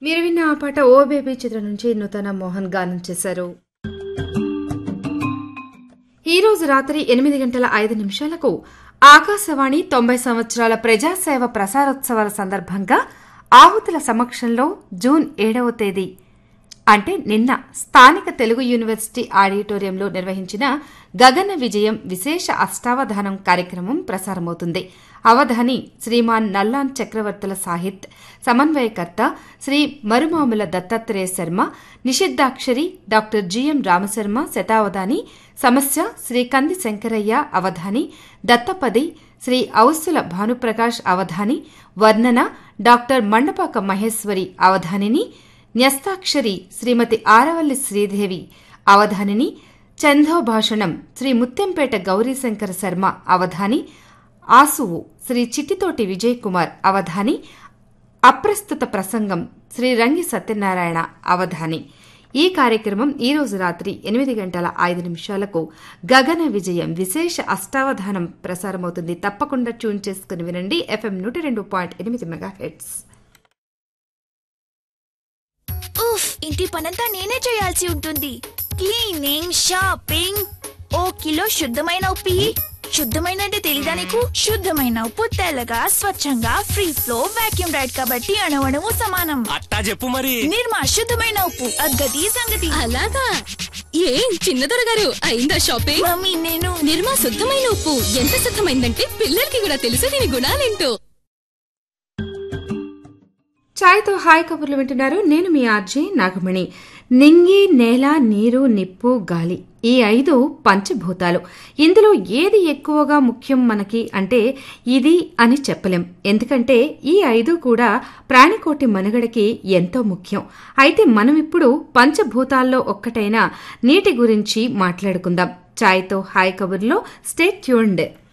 మీరు విన్న ఆ పాట ఓ బేబీ చిత్రం నుంచి నూతన మోహన్ గానం చేశారు ఈ రోజు రాత్రి ఎనిమిది గంటల ఐదు నిమిషాలకు ఆకాశవాణి తొంభై సంవత్సరాల ప్రజాసేవ ప్రసారోత్సవాల సందర్భంగా ఆహుతుల సమక్షంలో జూన్ ఏడవ తేదీ అంటే నిన్న స్థానిక తెలుగు యూనివర్సిటీ ఆడిటోరియంలో నిర్వహించిన గగన విజయం విశేష అష్టావధానం కార్యక్రమం ప్రసారమవుతుంది అవధాని శ్రీమాన్ నల్లాన్ చక్రవర్తుల సాహిత్ సమన్వయకర్త శ్రీ మరుమాముల దత్తాత్రేయ శర్మ నిషిద్ధాక్షరి డాక్టర్ జిఎం రామశర్మ శతావధాని సమస్య శ్రీ కంది శంకరయ్య అవధాని దత్తపది శ్రీ ఔసుల భానుప్రకాష్ అవధాని వర్ణన డాక్టర్ మండపాక మహేశ్వరి అవధానిని న్యస్తాక్షరి శ్రీమతి ఆరవల్లి శ్రీదేవి అవధానిని చందోభాషణం శ్రీ ముత్యంపేట గౌరీశంకర శర్మ అవధాని ఆసువు శ్రీ చిట్టితోటి విజయ్ కుమార్ అవధాని అప్రస్తుత ప్రసంగం శ్రీ రంగి సత్యనారాయణ అవధాని ఈ కార్యక్రమం ఈ రోజు రాత్రి ఎనిమిది గంటల ఐదు నిమిషాలకు గగన విజయం విశేష అష్టావధానం ప్రసారమవుతుంది తప్పకుండా ట్యూన్ చేసుకుని వినండి ఎఫ్ఎం నూట రెండు పాయింట్ ఎనిమిది మెగా హెడ్స్ ఉఫ్ ఇంటి పనంతా నేనే చేయాల్సి ఉంటుంది క్లీనింగ్ షాపింగ్ ఓ కిలో శుద్ధమైన ఉప్పు ఇయ్యి. శుద్ధమైన అంటే తెలీదా నీకు శుద్ధమైన ఉప్పు తెల్లగా స్వచ్ఛంగా ఫ్రీ ఫ్లో వాక్యూమ్ రైడ్ కాబట్టి అణవణము సమానం అట్టా చెప్పు మరి నిర్మా శుద్ధమైన ఉప్పు అగ్గది సంగతి అలాగా ఏం చిన్నదొర గారు అయిందా షాపింగ్ మమ్మీ నేను నిర్మా శుద్ధమైన ఉప్పు ఎంత శుద్ధమైందంటే పిల్లలకి కూడా తెలుసు దీని గుణాలేంటో ఛాయ్తో హాయ్ కబుర్లు వింటున్నారు నేను మీ ఆర్జే నాగమణి నింగి నేల నీరు నిప్పు గాలి ఈ ఐదు పంచభూతాలు ఇందులో ఏది ఎక్కువగా ముఖ్యం మనకి అంటే ఇది అని చెప్పలేం ఎందుకంటే ఈ ఐదు కూడా ప్రాణికోటి మనుగడకి ఎంతో ముఖ్యం అయితే మనం ఇప్పుడు పంచభూతాల్లో ఒక్కటైన నీటి గురించి మాట్లాడుకుందాం ఛాయ్తో హాయ్ కబుర్లో స్టేట్ ట్యూన్డ్